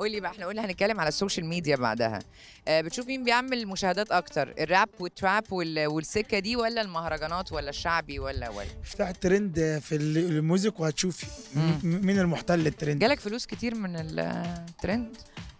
قولي بقى احنا قلنا هنتكلم على السوشيال ميديا بعدها آه بتشوف مين بيعمل مشاهدات اكتر الراب والتراب وال- والسكه دي ولا المهرجانات ولا الشعبي ولا ولا افتح الترند في ال- الموزيك وهتشوفي مم. م- مين المحتل الترند جالك فلوس كتير من الترند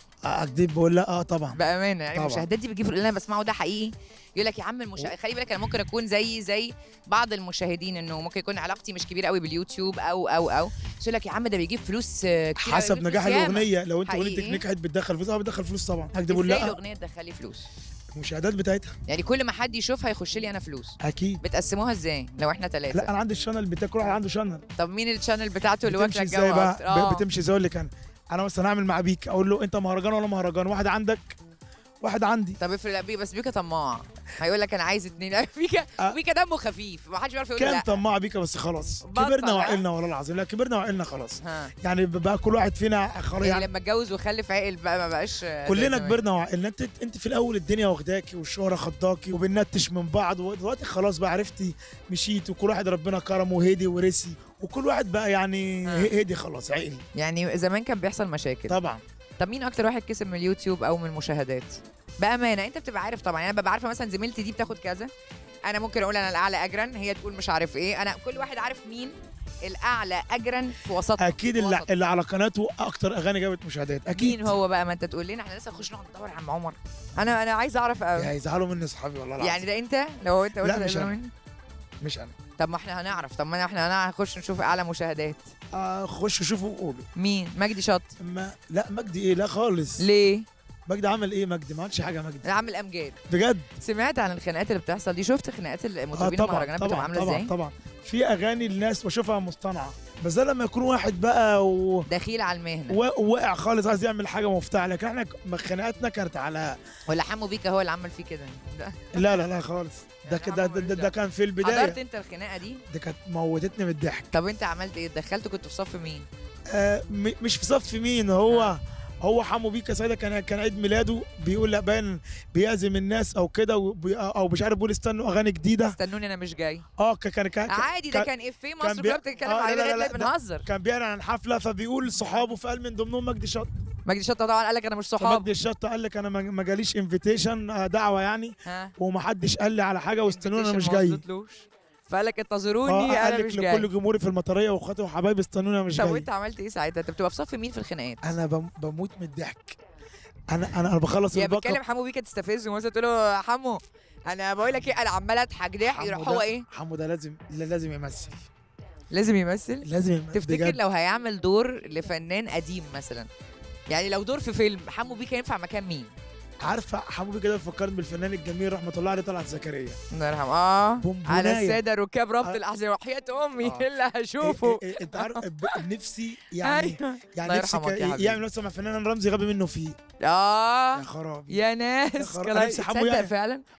اكدب بقول لا اه طبعا بامانه يعني طبعا. المشاهدات دي بتجيب اللي انا بسمعه ده حقيقي يقول لك يا عم المشا... خلي بالك انا ممكن اكون زي زي بعض المشاهدين انه ممكن يكون علاقتي مش كبيره قوي باليوتيوب او او او بس يقول لك يا عم ده بيجيب فلوس آه، كتير حسب أوي، نجاح فلوس ياما. الاغنيه لو انت اغنيتك حقيقي. نجحت بتدخل فلوس اه بتدخل فلوس طبعا اكدب اقول ازاي لا الاغنيه تدخلي فلوس المشاهدات بتاعتها يعني كل ما حد يشوفها يخش لي انا فلوس اكيد بتقسموها ازاي لو احنا ثلاثه لا انا عندي الشانل بتاع كل واحد عنده شانل طب مين الشانل بتاعته اللي واكله بتمشي الجو ازاي أكتر؟ بقى آه. ب- بتمشي ازاي اقول لك انا انا مثلا هعمل مع بيك اقول له انت مهرجان ولا مهرجان واحد عندك واحد عندي طب افرض بي بس بيكا طماع هيقول لك انا عايز اتنين لا، بيكا آه. بيكا دمه خفيف ما حدش بيعرف يقول كان لا طماع بيك بس خلاص بطل، كبرنا ها؟ وعقلنا والله العظيم لا كبرنا وعقلنا خلاص ها يعني بقى كل واحد فينا خلاص يعني يعني لما اتجوز وخلف عقل بقى ما بقاش آه، زي كلنا زمان. كبرنا وعقلنا انت انت في الاول الدنيا واخداكي والشهره خضاكي وبننتش من بعض ودلوقتي خلاص بقى عرفتي مشيت وكل واحد ربنا كرمه وهدي ورسي وكل واحد بقى يعني آه. هدي خلاص عقل يعني زمان كان بيحصل مشاكل طبعا طب مين اكتر واحد كسب من اليوتيوب او من المشاهدات بامانه انت بتبقى عارف طبعا يعني انا ببقى عارفه مثلا زميلتي دي بتاخد كذا انا ممكن اقول انا الاعلى اجرا هي تقول مش عارف ايه انا كل واحد عارف مين الاعلى اجرا في وسطنا اكيد في اللي, وسط. اللي على قناته اكتر اغاني جابت مشاهدات اكيد مين هو بقى ما انت تقول لنا احنا لسه نخش نقعد ندور على عم عمر انا انا عايزه اعرف قوي هيزعلوا مني اصحابي والله العظيم يعني ده انت لو انت قلت لا، ده مش ده أنا. مين؟ مش انا طب ما احنا هنعرف طب ما احنا هنع- هنخش نشوف اعلى مشاهدات آه خشوا شوفوا وقولوا مين مجدي شط ما لا مجدي ايه لا خالص ليه مجدي عمل ايه مجدي ما عملش حاجه مجدي عامل امجاد بجد سمعت عن الخناقات اللي بتحصل دي شفت خناقات اه المطربين طبعا المهرجانات بتبقى طبعا عامله طبعا ازاي طبعا في اغاني الناس بشوفها مصطنعه بس ده لما يكون واحد بقى و... دخيل على المهنه و- وقع خالص عايز يعمل حاجه مفتاحه لكن احنا ك- خناقاتنا كانت على ولا حمو بيكا هو اللي عمل فيه كده ده لا لا لا خالص ده يعني كده عمل ده, ده, ملوش ده كان في حضرت البدايه انت الخناقه دي دي كانت موتتني من الضحك طب انت عملت ايه دخلت كنت في صف مين آه م- مش في صف مين هو هو حمو بيكا ساعتها كان كان عيد ميلاده بيقول لا باين بيعزم الناس او كده وبي- او مش عارف بيقول استنوا اغاني جديده استنوني انا مش جاي اه ك- كان كان عادي ده كان- كان افيه كان مصر بي- كلها بتتكلم آه، عليه لا، لا، لغايه لا، دلوقتي ده- بنهزر كان بيعلن عن حفله فبيقول صحابه فقال من ضمنهم مجدي شط مجدي شطه طبعا قال لك انا مش صحاب فمجدي الشط قال لك انا ما ما جاليش انفيتيشن دعوه يعني ها ومحدش قال لي على حاجه واستنوني انا مش invitation ما جاي وصلتلوش. فقال لك انتظروني اه انا قال مش لك جاي لكل جمهوري في المطريه واخواتي وحبايبي استنوني انا مش طب جاي وانت عملت ايه ساعتها انت بتبقى في صف مين في الخناقات انا بم- بموت من الضحك انا انا انا بخلص يا الباقه بتكلم حمو بيكا تستفزه مثلا تقول له يا حمو انا بقول لك ايه انا عمال اضحك ضحك حمو يروح ده- هو ايه حمو ده لازم لا- لازم يمثل لازم يمثل لازم يمثل تفتكر بجد. لو هيعمل دور لفنان قديم مثلا يعني لو دور في فيلم حمو بيكا ينفع مكان مين عارفه حمو بيكا ده فكرني بالفنان الجميل رحمه الله عليه طلعت زكريا الله يرحمه اه بونبوناية. على الساده ركاب ربط آه. الاحزاب وحياه امي آه. اللي هشوفه إيه- إيه- انت عارف ب- نفسي يعني ايوه الله يعني نفسي يرحمك يا ك- حبيبي. يعمل مثلا مع فنان رمزي غبي منه فيه اه يا خرابي يا ناس خرا- كلا- نفسي حمو تصدق يعني. فعلا